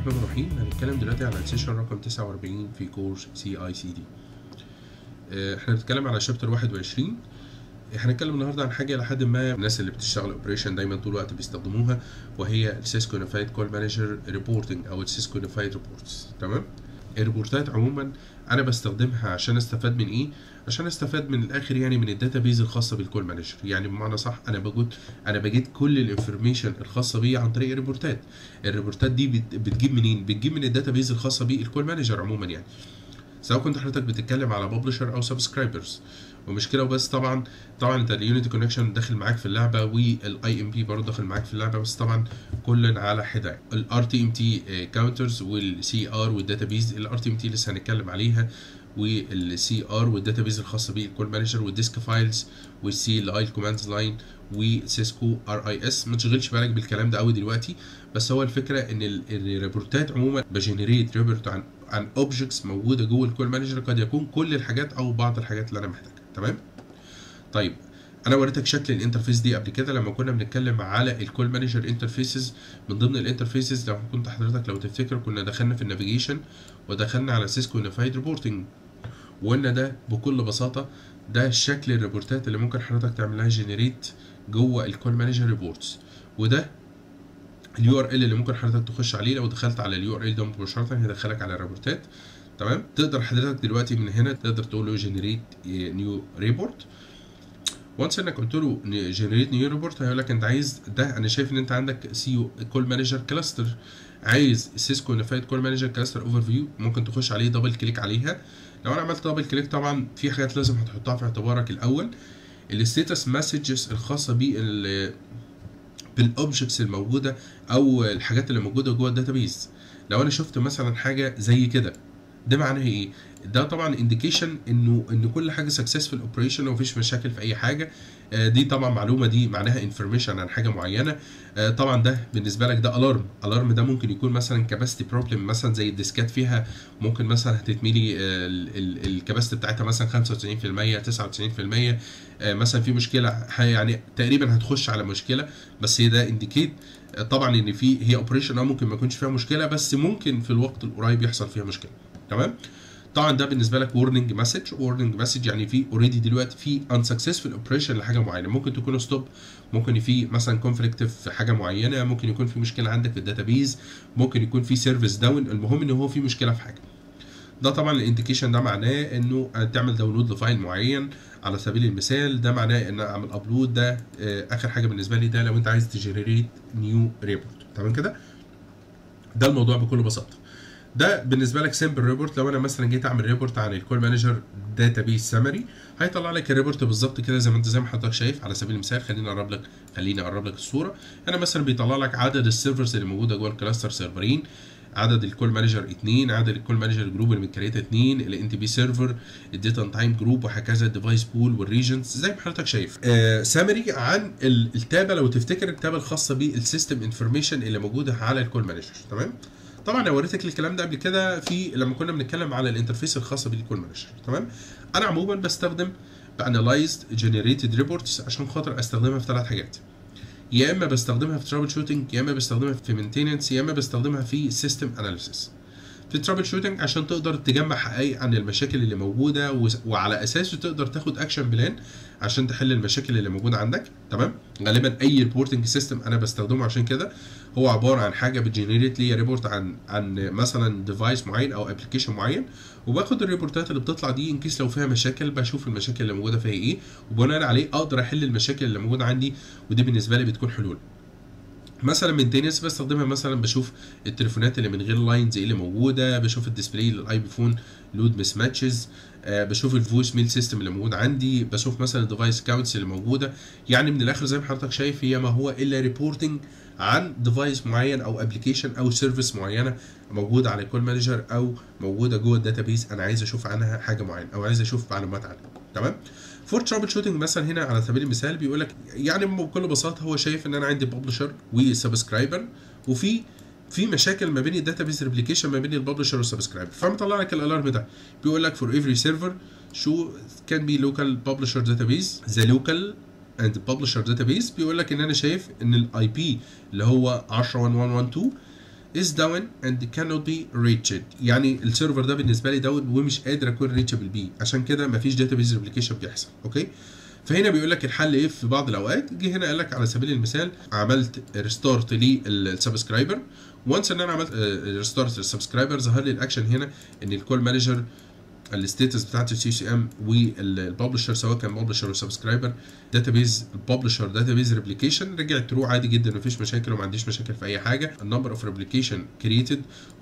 الرحمن الرحيم هنتكلم دلوقتي على السيشن رقم 49 في كورس سي اي سي دي احنا هنتكلم على شابتر 21 هنتكلم النهارده عن حاجه لحد ما الناس اللي بتشتغل اوبريشن دايما طول الوقت بيستخدموها وهي السيسكو يونيفايد كول مانجر ريبورتنج او السيسكو يونيفايد ريبورتس تمام الريبورتات عموما انا بستخدمها عشان استفاد من ايه عشان استفاد من الاخر يعني من الداتابيز الخاصه بالكول مانجر يعني بمعنى صح انا بجد انا بجيب كل الانفورميشن الخاصه بيه عن طريق الريبورتات الريبورتات دي بت- بتجيب منين بتجيب من الداتابيز الخاصه بالكول مانجر عموما يعني سواء كنت حضرتك بتتكلم على ببلشر او سبسكرايبرز ومش كده وبس طبعا طبعا انت اليونيتي كونكشن داخل معاك في اللعبه والاي ام بي برضه داخل معاك في اللعبه بس طبعا كل على حده الار تي ام تي كاونترز والسي ار والداتابيز الار تي ام تي لسه هنتكلم عليها والسي ار والداتابيز الخاصه بالكول مانجر والديسك فايلز والسي ال اي الكوماندز لاين وسيسكو ار اي اس ما تشغلش بالك بالكلام ده قوي دلوقتي بس هو الفكره ان ال- الريبورتات عموما بجنريت ريبورت عن عن اوبجكتس موجوده جوه الكول مانجر قد يكون كل الحاجات او بعض الحاجات اللي انا محتاجها تمام طيب انا وريتك شكل الانترفيس دي قبل كده لما كنا بنتكلم على الكول مانجر انترفيسز من ضمن الانترفيسز لو كنت حضرتك لو تفتكر كنا دخلنا في النافيجيشن ودخلنا على سيسكو يونيفايد ريبورتنج وقلنا ده بكل بساطه ده شكل الريبورتات اللي ممكن حضرتك تعمل لها جنريت جوه الكول مانجر ريبورتس وده اليو ار ال اللي ممكن حضرتك تخش عليه لو دخلت على اليو ار ال ده مباشره هيدخلك على الريبورتات تمام تقدر حضرتك دلوقتي من هنا تقدر تقول له جنريت نيو ريبورت وانس انك قلت له جنريت نيو ريبورت هيقول لك انت عايز ده انا شايف ان انت عندك سي كول مانجر كلاستر عايز سيسكو يونيفايد كول مانجر كلاستر اوفر فيو ممكن تخش عليه دبل كليك عليها لو انا عملت دبل كليك طبعا في حاجات لازم هتحطها في اعتبارك الاول الستاتس مسجز الخاصه بال بالاوبجكتس الموجوده او الحاجات اللي موجوده جوه الداتابيز لو انا شفت مثلا حاجه زي كده ده معناه ايه ده طبعا انديكيشن انه ان كل حاجه سكسسفul اوبريشن ومفيش مشاكل في اي حاجه آه، دي طبعا معلومه دي معناها انفورميشن عن حاجه معينه آه، طبعا ده بالنسبه لك ده الارم الارم ده ممكن يكون مثلا كاباسيتي بروبلم مثلا زي الديسكات فيها ممكن مثلا هتتملي الكاباسيتي بتاعتها مثلا 95% 99% آه، مثلا في مشكله ه- يعني تقريبا هتخش على مشكله بس هي ده انديكيت طبعا ان في هي اوبريشن اه ممكن ما يكونش فيها مشكله بس ممكن في الوقت القريب يحصل فيها مشكله تمام طبعا ده بالنسبه لك warning مسج warning مسج يعني في اوريدي دلوقتي في unsuccessful اوبريشن لحاجه معينه ممكن تكون ستوب ممكن في مثلا كونفليكت في حاجه معينه ممكن يكون في مشكله عندك في الداتابيز ممكن يكون في سيرفيس داون المهم ان هو في مشكله في حاجه ده طبعا الانديكيشن ده معناه انه تعمل داونلود لفايل معين على سبيل المثال ده معناه ان اعمل ابلود ده آه، اخر حاجه بالنسبه لي ده لو انت عايز تجنريت نيو ريبورت تمام كده ده الموضوع بكل بساطه ده بالنسبه لك سمبل ريبورت لو انا مثلا جيت اعمل ريبورت عن الكول مانجر داتابيس سمري هيطلع لك الريبورت بالظبط كده زي ما انت زي ما حضرتك شايف على سبيل المثال خليني اقرب لك خليني اقرب لك الصوره هنا مثلا بيطلع لك عدد السيرفرز اللي موجوده جوه الكلاستر سيرفرين عدد الكول مانجر 2 عدد الكول مانجر جروب اللي متكريتها 2 الان تي بي سيرفر الداتا تايم جروب وهكذا الديفايس بول والريجنز زي ما حضرتك شايف آه سامري عن ال- التابه لو تفتكر التابه الخاصه بالسيستم انفورميشن اللي موجوده على الكول مانجر تمام طبعا انا وريتك الكلام ده قبل كده في لما كنا بنتكلم على الانترفيس الخاصه بالكول مانجر تمام انا عموما بستخدم بانلايزد جنريتد ريبورتس عشان خاطر استخدمها في ثلاث حاجات يا اما بستخدمها في ترابل شوتنج يا اما بستخدمها في مينتيننس يا اما بستخدمها في سيستم اناليسيس في الترابل شوتنج عشان تقدر تجمع حقائق عن المشاكل اللي موجوده وس- وعلى اساسه تقدر تاخد اكشن بلان عشان تحل المشاكل اللي موجوده عندك تمام غالبا اي ريبورتنج سيستم انا بستخدمه عشان كده هو عباره عن حاجه بتجنريت لي ريبورت عن عن مثلا ديفايس معين او ابلكيشن معين وباخد الريبورتات اللي بتطلع دي ان كيس لو فيها مشاكل بشوف المشاكل اللي موجوده فيها ايه وبناء عليه اقدر احل المشاكل اللي موجوده عندي ودي بالنسبه لي بتكون حلول مثلا مينتيننس بستخدمها مثلا بشوف التليفونات اللي من غير لاينز ايه اللي موجوده بشوف الديسبلاي للاي بي فون لود مس ماتشز آه بشوف الفويس ميل سيستم اللي موجود عندي بشوف مثلا الديفايس كاونتس اللي موجوده يعني من الاخر زي ما حضرتك شايف هي ما هو الا ريبورتنج عن ديفايس معين او ابلكيشن او سيرفيس معينه موجوده على كول مانجر او موجوده جوه الداتابيس انا عايز اشوف عنها حاجه معينه او عايز اشوف معلومات عنها تمام فور ترابل شوتنج مثلا هنا على سبيل المثال بيقول لك يعني بكل بساطه هو شايف ان انا عندي ببلشر وسبسكرايبر وفي في مشاكل ما بين الداتابيز ريبليكيشن ما بين الببلشر والسبسكرايبر فمطلع لك الالارم ده بيقول لك فور افري سيرفر شو كان بي لوكال ببلشر داتابيز ذا لوكال اند ببلشر داتابيز بيقول لك ان انا شايف ان الاي بي اللي هو 10112 is down and cannot be reached يعني السيرفر ده بالنسبه لي داون ومش قادر اكون ريتشابل بيه عشان كده مفيش داتابيز ريبليكيشن بيحصل اوكي فهنا بيقول لك الحل ايه في بعض الاوقات جه هنا قال لك على سبيل المثال عملت ريستارت للسبسكرايبر وانس ان انا عملت ريستارت للسبسكرايبر ظهر لي الاكشن هنا ان الكول مانجر الستيتس بتاعت السي سي ام والببلشر سواء كان ببلشر وسبسكرايبر داتابيز الببلشر داتابيز ريبليكيشن رجعت ترو عادي جدا مفيش مشاكل وما عنديش مشاكل في اي حاجه النمبر اوف ريبليكيشن كريتد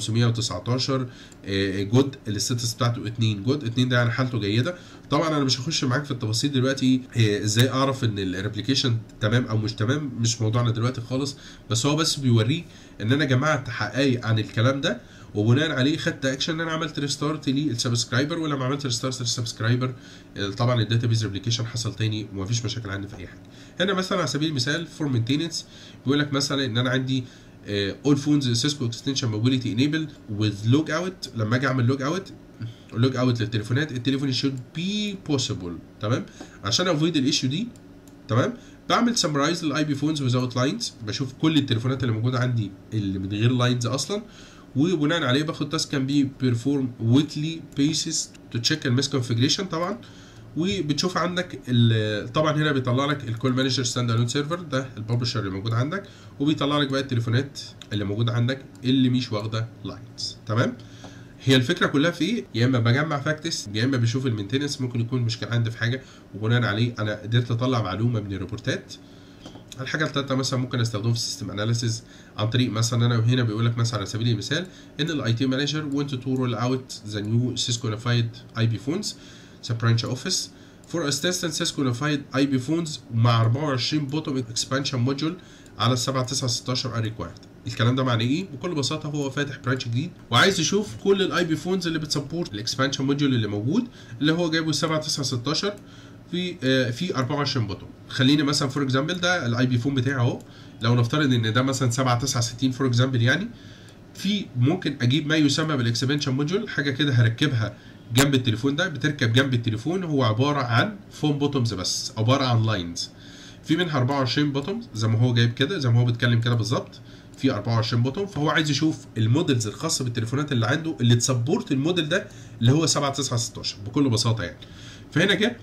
519 جود الستاتس بتاعته 2 جود 2 ده يعني حالته جيده طبعا انا مش هخش معاك في التفاصيل دلوقتي ازاي اعرف ان الريبليكيشن تمام او مش تمام مش موضوعنا دلوقتي خالص بس هو بس بيوريك ان انا جمعت حقائق عن الكلام ده وبناء عليه خدت اكشن ان انا عملت ريستارت للسبسكرايبر ولما عملت ريستارت للسبسكرايبر طبعا الداتابيز ريبليكيشن حصل تاني ومفيش مشاكل عندي في اي حاجه هنا مثلا على سبيل المثال فور مينتيننس بيقول لك مثلا ان انا عندي اول فونز سيسكو اكستنشن موبيليتي انيبل وذ لوج اوت لما اجي اعمل لوج اوت لوج اوت للتليفونات التليفون شود بي بوسيبل تمام عشان افويد الايشيو دي تمام بعمل سمرايز للاي بي فونز ويزاوت لاينز بشوف كل التليفونات اللي موجوده عندي اللي من غير لاينز اصلا وبناء عليه باخد تاسك كان بي بيرفورم ويكلي بيسز تو تشيك الميس كونفيجريشن طبعا وبتشوف عندك طبعا هنا بيطلع لك الكول مانجر ستاند الون سيرفر ده الببلشر اللي موجود عندك وبيطلع لك بقى التليفونات اللي موجوده عندك اللي مش واخده لاينز تمام هي الفكره كلها في ايه يا اما بجمع فاكتس يا اما بشوف المينتنس ممكن يكون مشكله عندي في حاجه وبناء عليه انا قدرت اطلع معلومه من الريبورتات الحاجه الثالثه مثلا ممكن استخدمه في السيستم اناليسيز عن طريق مثلا انا هنا بيقول لك مثلا على سبيل المثال ان الاي تي مانجر went to roll out the new Cisco Unified IP phones the branch office for assistant Cisco Unified IP phones مع 24 bottom expansion module على ال 7 9 16 are required الكلام ده معناه ايه؟ بكل بساطه هو فاتح برانش جديد وعايز يشوف كل الاي بي فونز اللي بتسبورت الاكسبانشن موديول اللي موجود اللي هو جايبه 7 9 16 في آه في 24 بوتون خليني مثلا فور اكزامبل ده الاي بي فون بتاعي اهو لو نفترض ان ده مثلا 7 9 60 فور اكزامبل يعني في ممكن اجيب ما يسمى بالاكسبانشن موديول حاجه كده هركبها جنب التليفون ده بتركب جنب التليفون هو عباره عن فون بوتومز بس عباره عن لاينز في منها 24 بوتومز زي ما هو جايب كده زي ما هو بيتكلم كده بالظبط في 24 بوتون فهو عايز يشوف المودلز الخاصه بالتليفونات اللي عنده اللي تسبورت الموديل ده اللي هو 7 9 16 بكل بساطه يعني فهنا جه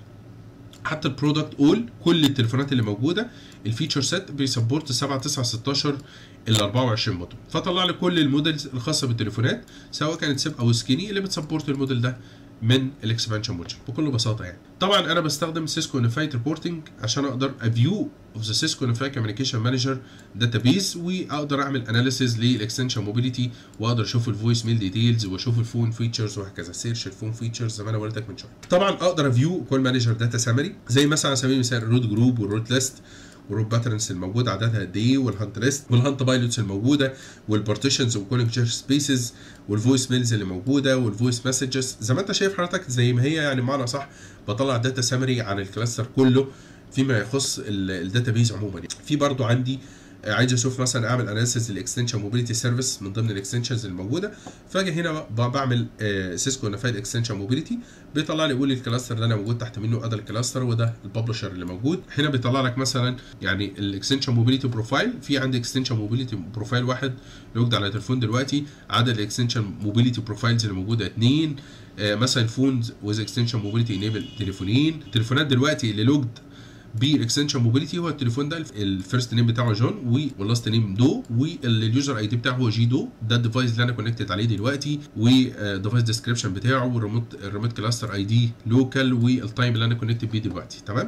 حتى البرودكت اول كل التليفونات اللي موجوده الفيتشر سيت بيسبورت 7 9 16 ال 24 بوتون فطلع لي كل المودلز الخاصه بالتليفونات سواء كانت سيب او سكيني اللي بتسبورت الموديل ده من الاكسبانشن موديل بكل بساطه يعني طبعا انا بستخدم سيسكو يونيفايد ريبورتنج عشان اقدر افيو اوف ذا سيسكو يونيفايد كوميونيكيشن مانجر داتابيز واقدر اعمل اناليسيز للاكستنشن موبيليتي واقدر اشوف الفويس ميل ديتيلز واشوف الفون فيتشرز وهكذا سيرش الفون فيتشرز زي ما انا وريتك من شويه طبعا اقدر افيو كول مانجر داتا سامري زي مثلا على سبيل المثال الروت جروب والروت ليست والروت باترنز الموجوده عددها قد ايه والهانت ليست والهانت بايلوتس الموجوده والبارتيشنز والكونكتشر سبيسز والفويس ميلز اللي موجوده والفويس مسجز زي ما انت شايف حضرتك زي ما هي يعني بمعنى صح بطلع داتا سامري عن الكلاستر كله فيما يخص الداتابيز عموما يعني. في برضو عندي عايز اشوف مثلا اعمل اناليسيس للاكستنشن موبيليتي سيرفيس من ضمن الاكستنشنز الموجوده فاجي هنا بعمل سيسكو نفايد اكستنشن موبيليتي بيطلع لي يقول لي الكلاستر اللي انا موجود تحت منه ادى الكلاستر وده الببلشر اللي موجود هنا بيطلع لك مثلا يعني الاكستنشن موبيليتي بروفايل في عندي اكستنشن موبيليتي بروفايل واحد يوجد على التليفون دلوقتي عدد الاكستنشن موبيليتي بروفايلز اللي موجوده اثنين آه مثلا فونز ويز اكستنشن موبيليتي انيبل تليفونين التليفونات دلوقتي اللي لوجد بالاكستنشن موبيليتي هو التليفون ده الفيرست نيم بتاعه جون واللاست نيم دو واليوزر اي دي بتاعه هو جي دو ده الديفايس اللي انا كونكتد عليه دلوقتي والديفايس ديسكربشن بتاعه والريموت الريموت كلاستر اي دي لوكال والتايم اللي انا كونكتد بيه دلوقتي تمام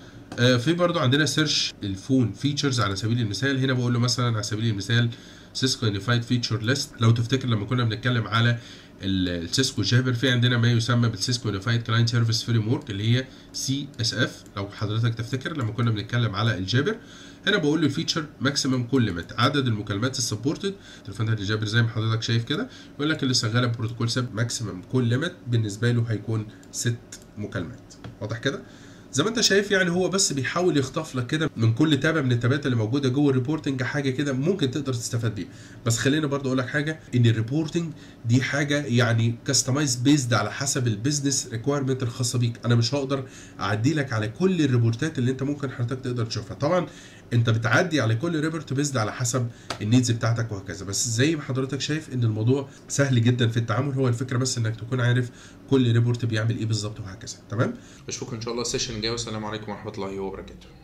آه في برضو عندنا سيرش الفون فيتشرز على سبيل المثال هنا بقول له مثلا على سبيل المثال سيسكو يونيفايد فيتشر ليست لو تفتكر لما كنا بنتكلم على السيسكو جابر في عندنا ما يسمى بالسيسكو يونيفايد كلاينت سيرفيس فريم ورك اللي هي سي اس اف لو حضرتك تفتكر لما كنا بنتكلم على الجابر هنا بقول له الفيتشر ماكسيمم كل ليميت عدد المكالمات السبورتد تليفونات الجابر زي ما حضرتك شايف كده يقول لك اللي شغاله بروتوكول سب ماكسيمم كل ليميت بالنسبه له هيكون ست مكالمات واضح كده زي ما انت شايف يعني هو بس بيحاول يخطف لك كده من كل تابه من التابات اللي موجوده جوه الريبورتنج حاجه كده ممكن تقدر تستفاد بيها بس خليني برضو اقول لك حاجه ان الريبورتنج دي حاجه يعني كاستمايز بيزد على حسب البيزنس ريكويرمنت الخاصه بيك انا مش هقدر اعدي لك على كل الريبورتات اللي انت ممكن حضرتك تقدر تشوفها طبعا انت بتعدي على كل ريبورت بيزد على حسب النيدز بتاعتك وهكذا بس زي ما حضرتك شايف ان الموضوع سهل جدا في التعامل هو الفكره بس انك تكون عارف كل ريبورت بيعمل ايه بالظبط وهكذا تمام اشوفكم ان شاء الله السيشن الجاي والسلام عليكم ورحمه الله وبركاته